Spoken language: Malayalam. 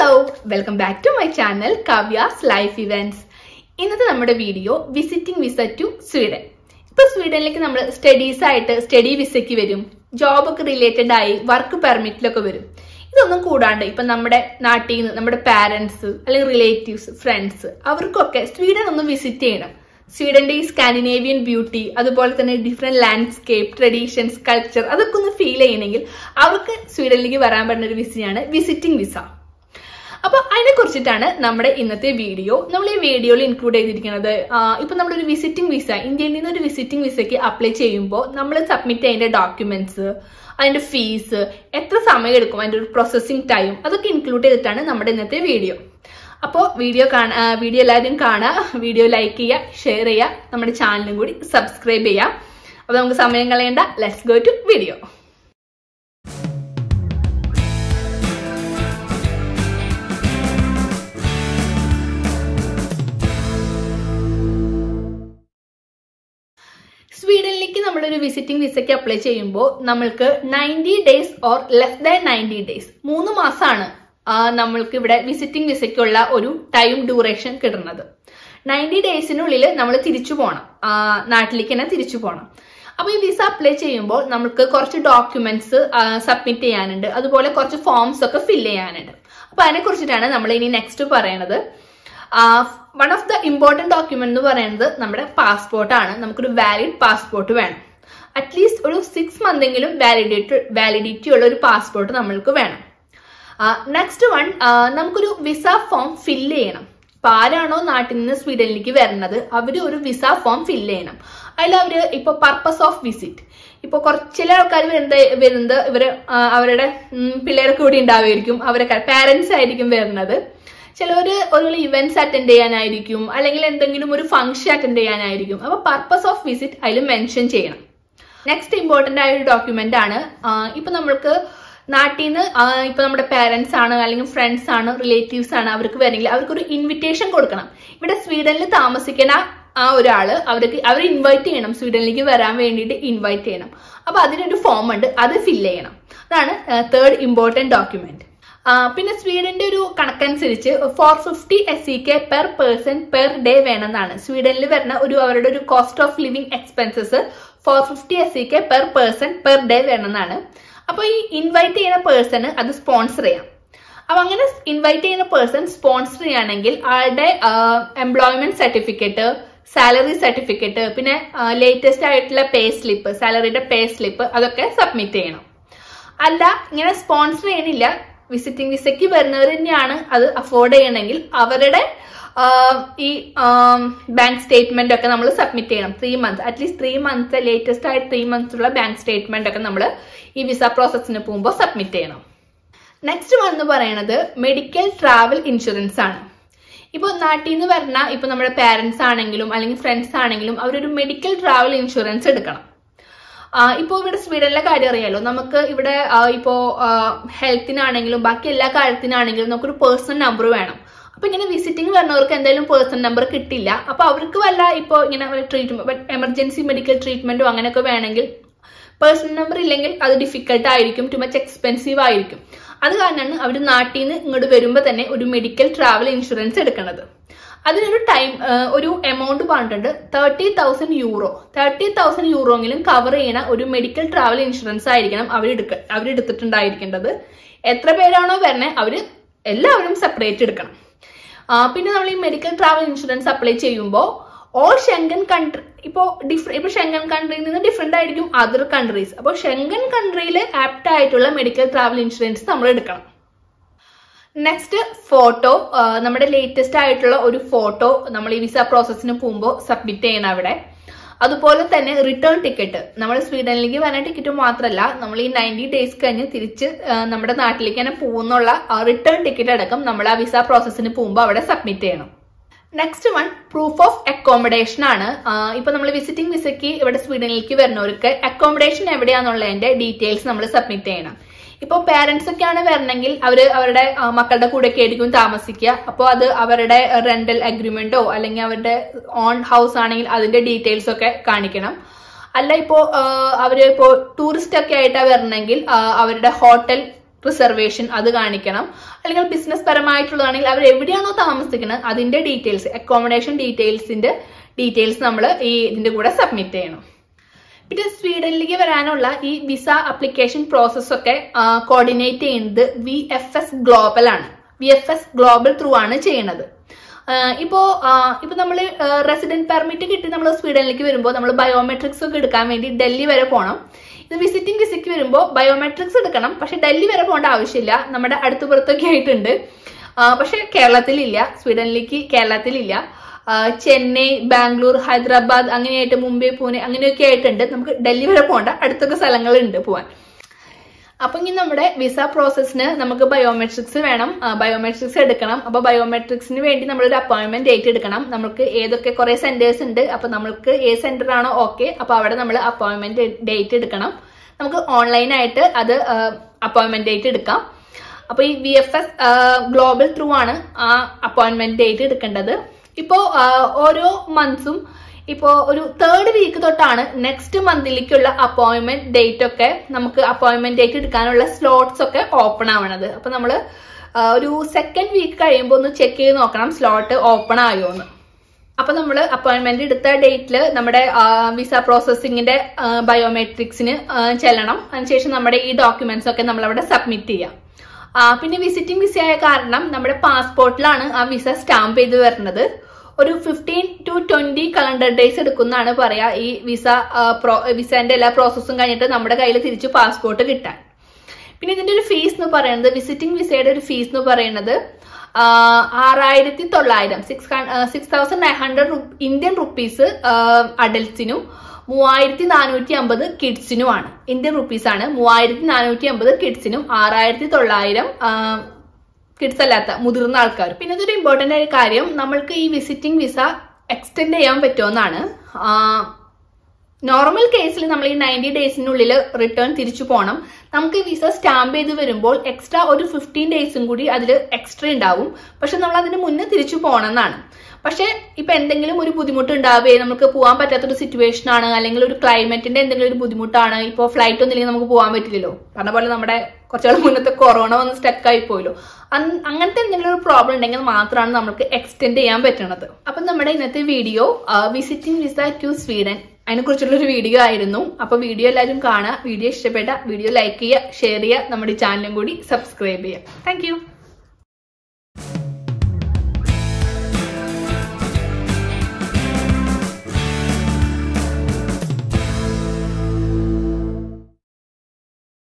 hello welcome back to my channel Kavya's life events ഇന്നത്തെ നമ്മുടെ video visiting visa to Sweden ഇപ്പൊ സ്വീഡനിലേക്ക് നമ്മൾ സ്റ്റഡീസ് ആയിട്ട് സ്റ്റഡി വിസയ്ക്ക് വരും ജോബ് ഒക്കെ റിലേറ്റഡ് ആയി വർക്ക് പെർമിറ്റിലൊക്കെ വരും ഇതൊന്നും കൂടാണ്ട് ഇപ്പൊ നമ്മുടെ നാട്ടിൽ നിന്ന് നമ്മുടെ പാരന്റ്സ് അല്ലെങ്കിൽ റിലേറ്റീവ്സ് ഫ്രണ്ട്സ് അവർക്കൊക്കെ സ്വീഡൻ ഒന്ന് വിസിറ്റ് ചെയ്യണം സ്വീഡന്റെ ഈ സ്കാൻഡിനേവിയൻ ബ്യൂട്ടി അതുപോലെ തന്നെ ഡിഫറെന്റ് ലാൻഡ്സ്കേപ്പ് ട്രഡീഷൻസ് കൾച്ചർ അതൊക്കെ ഒന്ന് ഫീൽ ചെയ്യണമെങ്കിൽ അവർക്ക് സ്വീഡനിലേക്ക് വരാൻ പറ്റുന്ന ഒരു വിസയാണ് വിസിറ്റിംഗ് വിസ അപ്പൊ അതിനെ കുറിച്ചിട്ടാണ് നമ്മുടെ ഇന്നത്തെ വീഡിയോ നമ്മൾ ഈ വീഡിയോയിൽ ഇൻക്ലൂഡ് ചെയ്തിരിക്കുന്നത് ഇപ്പൊ നമ്മളൊരു വിസിറ്റിംഗ് വിസ ഇന്ത്യയിൽ നിന്ന് ഒരു വിസിറ്റിംഗ് വിസയ്ക്ക് അപ്ലൈ ചെയ്യുമ്പോൾ നമ്മൾ സബ്മിറ്റ് ചെയ്യേണ്ട ഡോക്യുമെന്റ്സ് അതിന്റെ ഫീസ് എത്ര സമയം എടുക്കും അതിന്റെ ഒരു പ്രോസസ്സിംഗ് ടൈം അതൊക്കെ ഇൻക്ലൂഡ് ചെയ്തിട്ടാണ് നമ്മുടെ ഇന്നത്തെ വീഡിയോ അപ്പോൾ വീഡിയോ കാണാ വീഡിയോ എല്ലാവരും കാണുക വീഡിയോ ലൈക്ക് ചെയ്യുക ഷെയർ ചെയ്യുക നമ്മുടെ ചാനലും കൂടി സബ്സ്ക്രൈബ് ചെയ്യുക അപ്പോൾ നമുക്ക് സമയം കളയണ്ട ലെറ്റ്സ് ഗോ ടു വീഡിയോ സ്വീഡനിലേക്ക് നമ്മളൊരു വിസിറ്റിംഗ് വിസയ്ക്ക് അപ്ലൈ ചെയ്യുമ്പോൾ നമ്മൾക്ക് ninety days or less than ninety days മൂന്ന് മാസമാണ് നമ്മൾക്ക് ഇവിടെ വിസിറ്റിംഗ് വിസയ്ക്കുള്ള ഒരു ടൈം ഡ്യൂറേഷൻ കിട്ടുന്നത് നയൻറ്റി ഡേയ്സിനുള്ളിൽ നമ്മൾ തിരിച്ചു പോകണം നാട്ടിലേക്ക് തന്നെ തിരിച്ചു പോകണം അപ്പൊ ഈ വിസ അപ്ലൈ ചെയ്യുമ്പോൾ നമുക്ക് കുറച്ച് ഡോക്യുമെന്റ്സ് സബ്മിറ്റ് ചെയ്യാനുണ്ട് അതുപോലെ കുറച്ച് ഫോംസ് ഒക്കെ ഫില്ല് ചെയ്യാനുണ്ട് അപ്പൊ അതിനെ കുറിച്ചിട്ടാണ് നമ്മൾ ഇനി നെക്സ്റ്റ് പറയണത് one of the important document എന്ന് പറയുന്നത് നമ്മുടെ പാസ്പോർട്ടാണ് നമുക്കൊരു വാലിഡ് പാസ്പോർട്ട് വേണം അറ്റ്ലീസ്റ്റ് ഒരു സിക്സ് മന്തെങ്കിലും വാലിഡിറ്റി വാലിഡിറ്റി ഉള്ള ഒരു പാസ്പോർട്ട് നമ്മൾക്ക് വേണം നെക്സ്റ്റ് വൺ നമുക്കൊരു വിസ ഫോം ഫില്ല് ചെയ്യണം ഇപ്പൊ ആരാണോ നാട്ടിൽ നിന്ന് സ്വീഡനിലേക്ക് വരുന്നത് അവർ ഒരു വിസ ഫോം ഫില്ല് ചെയ്യണം അതിൽ അവര് ഇപ്പൊ പർപ്പസ് ഓഫ് വിസിറ്റ് ഇപ്പൊ കുറച്ച് ചില ആൾക്കാർ വരുന്നത് വരുന്നത് ഇവര് അവരുടെ പിള്ളേരൊക്കെ കൂടി ഉണ്ടാവുമായിരിക്കും അവരെ പാരന്റ്സ് ആയിരിക്കും വരുന്നത് ചിലവര് ഒരു ഇവന്റ്സ് അറ്റൻഡ് ചെയ്യാനായിരിക്കും അല്ലെങ്കിൽ എന്തെങ്കിലും ഒരു ഫംഗ്ഷൻ അറ്റൻഡ് ചെയ്യാനായിരിക്കും അപ്പൊ പർപ്പസ് ഓഫ് വിസിറ്റ് അതിൽ മെൻഷൻ ചെയ്യണം നെക്സ്റ്റ് ഇമ്പോർട്ടന്റ് ആയ ഒരു ഡോക്യുമെന്റ് ആണ് ഇപ്പൊ നമ്മൾക്ക് നാട്ടിൽ നിന്ന് ഇപ്പൊ നമ്മുടെ പേരൻസ് ആണ് അല്ലെങ്കിൽ ഫ്രണ്ട്സ് ആണ് റിലേറ്റീവ്സ് ആണ് അവർക്ക് വരണമെങ്കിൽ അവർക്കൊരു ഇൻവിറ്റേഷൻ കൊടുക്കണം ഇവിടെ സ്വീഡനിൽ താമസിക്കുന്ന ആ ഒരാള് അവർക്ക് അവർ ഇൻവൈറ്റ് ചെയ്യണം സ്വീഡനിലേക്ക് വരാൻ വേണ്ടിയിട്ട് ഇൻവൈറ്റ് ചെയ്യണം അപ്പൊ അതിനൊരു ഫോം ഉണ്ട് അത് ഫില്ല് ചെയ്യണം അതാണ് തേർഡ് ഇമ്പോർട്ടന്റ് ഡോക്യുമെന്റ് പിന്നെ സ്വീഡന്റെ ഒരു കണക്കനുസരിച്ച് four fifty S C K per person per day വേണമെന്നാണ് സ്വീഡനിൽ വരുന്ന ഒരു അവരുടെ ഒരു cost of living expenses four fifty S C K per person per day വേണമെന്നാണ് അപ്പൊ ഈ ഇൻവൈറ്റ് ചെയ്യുന്ന പേഴ്സണ് അത് സ്പോൺസർ ചെയ്യാം അപ്പൊ അങ്ങനെ ഇൻവൈറ്റ് ചെയ്യുന്ന പേഴ്സൺ സ്പോൺസർ ചെയ്യുകയാണെങ്കിൽ ആളുടെ എംപ്ലോയ്മെന്റ് സർട്ടിഫിക്കറ്റ് സാലറി സർട്ടിഫിക്കറ്റ് പിന്നെ ലേറ്റസ്റ്റ് ആയിട്ടുള്ള പേ സ്ലിപ്പ് സാലറിയുടെ പേ സ്ലിപ്പ് അതൊക്കെ സബ്മിറ്റ് ചെയ്യണം അല്ല ഇങ്ങനെ സ്പോൺസർ ചെയ്യണില്ല വിസിറ്റിംഗ് വിസയ്ക്ക് വരുന്നവർ തന്നെയാണ് അത് അഫോർഡ് ചെയ്യണമെങ്കിൽ അവരുടെ ഈ ബാങ്ക് സ്റ്റേറ്റ്മെന്റ് ഒക്കെ നമ്മൾ സബ്മിറ്റ് ചെയ്യണം three months at least three months latest ആയിട്ട് ത്രീ മന്ത്സ് ഉള്ള ബാങ്ക് സ്റ്റേറ്റ്മെന്റ് ഒക്കെ നമ്മൾ ഈ വിസ പ്രോസസ്സിന് പോകുമ്പോൾ സബ്മിറ്റ് ചെയ്യണം നെക്സ്റ്റ് വന്ന് പറയുന്നത് മെഡിക്കൽ ട്രാവൽ ഇൻഷുറൻസ് ആണ് ഇപ്പോൾ നാട്ടിൽ നിന്ന് വരുന്ന ഇപ്പൊ നമ്മുടെ പാരന്റ്സ് ആണെങ്കിലും അല്ലെങ്കിൽ ഫ്രണ്ട്സ് ആണെങ്കിലും അവരൊരു മെഡിക്കൽ ട്രാവൽ ഇൻഷുറൻസ് എടുക്കണം ഇപ്പോൾ ഇവിടെ സ്വീഡനിലെ കാര്യം അറിയാലോ നമുക്ക് ഇവിടെ ഇപ്പോൾ ഹെൽത്തിനാണെങ്കിലും ബാക്കി എല്ലാ കാര്യത്തിനാണെങ്കിലും നമുക്കൊരു പേഴ്സണൽ നമ്പർ വേണം അപ്പൊ ഇങ്ങനെ വിസിറ്റിംഗ് വരുന്നവർക്ക് എന്തായാലും പേഴ്സണൽ നമ്പർ കിട്ടില്ല അപ്പൊ അവർക്ക് വല്ല ഇപ്പോൾ ഇങ്ങനെ ട്രീറ്റ്മെന്റ് എമർജൻസി മെഡിക്കൽ ട്രീറ്റ്മെന്റോ അങ്ങനെയൊക്കെ വേണമെങ്കിൽ പേഴ്സണൽ നമ്പർ ഇല്ലെങ്കിൽ അത് ഡിഫിക്കൽട്ട് ആയിരിക്കും ടു മച്ച് എക്സ്പെൻസീവ് ആയിരിക്കും അത് കാരണമാണ് അവർ നാട്ടിൽ നിന്ന് ഇങ്ങോട്ട് വരുമ്പോൾ തന്നെ ഒരു മെഡിക്കൽ ട്രാവൽ ഇൻഷുറൻസ് എടുക്കുന്നത് അതിനൊരു ടൈം ഒരു എമൗണ്ട് പറഞ്ഞിട്ടുണ്ട് thirty thousand euro thirty thousand യൂറോങ്കിലും കവർ ചെയ്യുന്ന ഒരു മെഡിക്കൽ ട്രാവൽ ഇൻഷുറൻസ് ആയിരിക്കണം അവരെടുക്ക അവരെടുത്തിട്ടുണ്ടായിരിക്കേണ്ടത് എത്ര പേരാണോ വരണേ അവര് എല്ലാവരും സെപ്പറേറ്റ് എടുക്കണം പിന്നെ നമ്മൾ ഈ മെഡിക്കൽ ട്രാവൽ ഇൻഷുറൻസ് അപ്ലൈ ചെയ്യുമ്പോൾ ഓൾ ഷെങ്കൻ കൺട്രി ഇപ്പോൾ ഡിഫറെ ഇപ്പോൾ ഷെങ്കൻ കൺട്രിയിൽ നിന്ന് ഡിഫറെന്റ് ആയിരിക്കും അതർ കൺട്രീസ് അപ്പോൾ ഷെങ്കൻ കൺട്രിയിൽ ആപ്റ്റ് ആയിട്ടുള്ള മെഡിക്കൽ ട്രാവൽ ഇൻഷുറൻസ് നമ്മൾ എടുക്കണം നെക്സ്റ്റ് ഫോട്ടോ നമ്മുടെ ലേറ്റസ്റ്റ് ആയിട്ടുള്ള ഒരു ഫോട്ടോ നമ്മൾ ഈ വിസ പ്രോസസ്സിന് പോകുമ്പോൾ സബ്മിറ്റ് ചെയ്യണം അവിടെ അതുപോലെ തന്നെ റിട്ടേൺ ടിക്കറ്റ് നമ്മൾ സ്വീഡനിലേക്ക് വരുന്ന ടിക്കറ്റ് മാത്രമല്ല നമ്മൾ ഈ നയൻറ്റി ഡേയ്സ് കഴിഞ്ഞ് തിരിച്ച് നമ്മുടെ നാട്ടിലേക്ക് തന്നെ പോകുന്നുള്ള റിട്ടേൺ ടിക്കറ്റ് അടക്കം നമ്മൾ ആ വിസ പ്രോസസ്സിന് പോകുമ്പോൾ അവിടെ സബ്മിറ്റ് ചെയ്യണം next one proof of accommodation ആണ് ഇപ്പൊ നമ്മൾ വിസിറ്റിംഗ് വിസയ്ക്ക് ഇവിടെ സ്വീഡനിലേക്ക് വരുന്നവർക്ക് അക്കോമഡേഷൻ എവിടെയാണെന്നുള്ളതിന്റെ ഡീറ്റെയിൽസ് നമ്മൾ സബ്മിറ്റ് ചെയ്യണം ഇപ്പോൾ പേരൻസ് ഒക്കെയാണ് വരണമെങ്കിൽ അവർ അവരുടെ മക്കളുടെ കൂടെയൊക്കെ ആയിരിക്കും താമസിക്കുക അപ്പോൾ അത് അവരുടെ റെന്റൽ അഗ്രിമെന്റോ അല്ലെങ്കിൽ അവരുടെ ഓൺ ഹൗസ് ആണെങ്കിൽ അതിന്റെ ഡീറ്റെയിൽസ് ഒക്കെ കാണിക്കണം അല്ല ഇപ്പോൾ അവര് ഇപ്പോൾ ടൂറിസ്റ്റ് ഒക്കെ ആയിട്ടാണ് വരണമെങ്കിൽ അവരുടെ ഹോട്ടൽ റിസർവേഷൻ അത് കാണിക്കണം അല്ലെങ്കിൽ ബിസിനസ് പരമായിട്ടുള്ളതാണെങ്കിൽ അവർ എവിടെയാണോ താമസിക്കുന്നത് അതിന്റെ ഡീറ്റെയിൽസ് അക്കോമഡേഷൻ ഡീറ്റെയിൽസിന്റെ ഡീറ്റെയിൽസ് നമ്മൾ ഈ ഇതിന്റെ കൂടെ സബ്മിറ്റ് ചെയ്യണം പിന്നെ സ്വീഡനിലേക്ക് വരാനുള്ള ഈ വിസ അപ്ലിക്കേഷൻ പ്രോസസ് ഒക്കെ കോർഡിനേറ്റ് ചെയ്യുന്നത് വി എഫ് എസ് ഗ്ലോബൽ ആണ് V F S global through ആണ് ചെയ്യുന്നത് ആഹ് ഇപ്പോ ആഹ് ഇപ്പൊ നമ്മൾ റെസിഡന്റ് പെർമിറ്റ് കിട്ടി നമ്മൾ സ്വീഡനിലേക്ക് വരുമ്പോൾ നമ്മൾ ബയോമെട്രിക്സ് ഒക്കെ എടുക്കാൻ വേണ്ടി ഡൽഹി വരെ പോകണം ഇത് വിസിറ്റിംഗ് വിസയ്ക്ക് വരുമ്പോൾ ബയോമെട്രിക്സ് എടുക്കണം പക്ഷെ ഡൽഹി വരെ പോകേണ്ട ആവശ്യമില്ല നമ്മുടെ അടുത്ത് പുറത്തൊക്കെ ആയിട്ടുണ്ട് ആഹ് പക്ഷെ കേരളത്തിലില്ല സ്വീഡനിലേക്ക് കേരളത്തിലില്ല ആഹ് ചെന്നൈ ബാംഗ്ലൂർ ഹൈദരാബാദ് അങ്ങനെയായിട്ട് മുംബൈ പൂനെ അങ്ങനെയൊക്കെ ആയിട്ടുണ്ട് നമുക്ക് ഡൽഹി വരെ പോകേണ്ട അടുത്തൊക്കെ സ്ഥലങ്ങളുണ്ട് പോവാൻ അപ്പൊ ഇനി നമ്മുടെ വിസ പ്രോസസ്സിന് നമുക്ക് ബയോമെട്രിക്സ് വേണം ബയോമെട്രിക്സ് എടുക്കണം അപ്പൊ ബയോമെട്രിക്സിന് വേണ്ടി നമ്മൾ ഒരു അപ്പോയിന്റ്മെന്റ് ഡേറ്റ് എടുക്കണം നമുക്ക് ഏതൊക്കെ കുറെ സെന്റേഴ്സ് ഉണ്ട് അപ്പൊ നമുക്ക് ഏത് സെന്റർ ആണോ ഓക്കെ അപ്പൊ അവിടെ നമ്മൾ അപ്പോയിന്റ്മെന്റ് ഡേറ്റ് എടുക്കണം നമുക്ക് ഓൺലൈനായിട്ട് അത് അപ്പോയിന്റ്മെന്റ് ഡേറ്റ് എടുക്കാം അപ്പൊ ഈ V F S global through ആണ് ആ അപ്പോയിന്റ്മെന്റ് ഡേറ്റ് എടുക്കേണ്ടത് ഇപ്പോ ഓരോ മന്ത്സും ഇപ്പോ ഒരു തേർഡ് വീക്ക് തൊട്ടാണ് നെക്സ്റ്റ് മന്തിലേക്കുള്ള അപ്പോയിന്റ്മെന്റ് ഡേറ്റ് ഒക്കെ നമുക്ക് അപ്പോയിന്റ്മെന്റ് ഡേറ്റ് എടുക്കാനുള്ള സ്ലോട്ട്സ് ഒക്കെ ഓപ്പൺ ആവണത് അപ്പൊ നമ്മൾ ഒരു സെക്കൻഡ് വീക്ക് കഴിയുമ്പോൾ ഒന്ന് ചെക്ക് ചെയ്ത് നോക്കണം സ്ലോട്ട് ഓപ്പൺ ആയോ എന്ന് അപ്പൊ നമ്മൾ അപ്പോയിന്റ്മെന്റ് എടുത്ത ഡേറ്റിൽ നമ്മുടെ വിസ പ്രോസസ്സിങ്ങിന്റെ ബയോമെട്രിക്സിന് ചെല്ലണം അതിനുശേഷം നമ്മുടെ ഈ ഡോക്യുമെന്റ്സ് ഒക്കെ നമ്മൾ അവിടെ സബ്മിറ്റ് ചെയ്യാം ആ, പിന്നെ വിസിറ്റിംഗ് വിസ ആയ കാരണം നമ്മുടെ പാസ്പോർട്ടിലാണ് ആ വിസ സ്റ്റാമ്പ് ചെയ്ത് വരുന്നത് ഒരു fifteen to twenty calendar days എടുക്കുന്നതാണ് പറയാ ഈ വിസ വിസന്റെ എല്ലാ പ്രോസസ്സും കഴിഞ്ഞിട്ട് നമ്മുടെ കയ്യിൽ തിരിച്ച് പാസ്പോർട്ട് കിട്ടാൻ പിന്നെ ഇതിന്റെ ഒരു ഫീസ് എന്ന് പറയുന്നത് വിസിറ്റിംഗ് വിസയുടെ ഒരു ഫീസ് എന്ന് പറയുന്നത് ആ, ആറായിരത്തി തൊള്ളായിരം six six thousand nine hundred Indian rupees അഡൽട്സിനും മൂവായിരത്തി നാനൂറ്റി അമ്പത് കിഡ്സിനുമാണ് ഇന്ത്യൻ റുപ്പീസ് ആണ് മൂവായിരത്തി നാനൂറ്റി അമ്പത് കിഡ്സിനും ആറായിരത്തി തൊള്ളായിരം കിഡ്സ് അല്ലാത്ത മുതിർന്ന ആൾക്കാർ പിന്നെ ഇതൊരു ഇമ്പോർട്ടന്റ് ആയ കാര്യം നമ്മൾക്ക് ഈ വിസിറ്റിംഗ് വിസ എക്സ്റ്റെൻഡ് ചെയ്യാൻ പറ്റുമെന്നാണ് നോർമൽ കേസിൽ നമ്മൾ ഈ നയൻറ്റി ഡേയ്സിനുള്ളിൽ റിട്ടേൺ തിരിച്ചു പോകണം നമുക്ക് ഈ വിസ സ്റ്റാമ്പ് ചെയ്ത് വരുമ്പോൾ എക്സ്ട്രാ ഒരു ഫിഫ്റ്റീൻ ഡേയ്സും കൂടി അതിൽ എക്സ്ട്രാ ഉണ്ടാവും പക്ഷെ നമ്മൾ അതിന് മുന്നേ തിരിച്ചു പോകണം എന്നാണ് പക്ഷെ ഇപ്പൊ എന്തെങ്കിലും ഒരു ബുദ്ധിമുട്ട് ഉണ്ടാവുകയും നമുക്ക് പോകാൻ പറ്റാത്തൊരു സിറ്റുവേഷൻ ആണ് അല്ലെങ്കിൽ ഒരു ക്ലൈമറ്റിന്റെ എന്തെങ്കിലും ഒരു ബുദ്ധിമുട്ടാണ് ഇപ്പോൾ ഫ്ലൈറ്റ് ഒന്നില്ലെങ്കിൽ നമുക്ക് പോകാൻ പറ്റില്ലല്ലോ പറഞ്ഞ പോലെ നമ്മുടെ കുറച്ചുകൾ മുന്നത്തെ കൊറോണ വന്ന് സ്റ്റക്ക് ആയി പോയല്ലോ അൻ- അങ്ങനത്തെ എന്തെങ്കിലും ഒരു പ്രോബ്ലം ഉണ്ടെങ്കിൽ മാത്രമാണ് നമുക്ക് എക്സ്റ്റെൻഡ് ചെയ്യാൻ പറ്റുന്നത് അപ്പൊ നമ്മുടെ ഇന്നത്തെ video visiting visa to Sweden അതിനെക്കുറിച്ചുള്ള ഒരു വീഡിയോ ആയിരുന്നു അപ്പൊ വീഡിയോ എല്ലാവരും കാണുക വീഡിയോ ഇഷ്ടപ്പെട്ട വീഡിയോ ലൈക്ക് ചെയ്യുക ഷെയർ ചെയ്യുക നമ്മുടെ ചാനലും കൂടി സബ്സ്ക്രൈബ് ചെയ്യുക താങ്ക്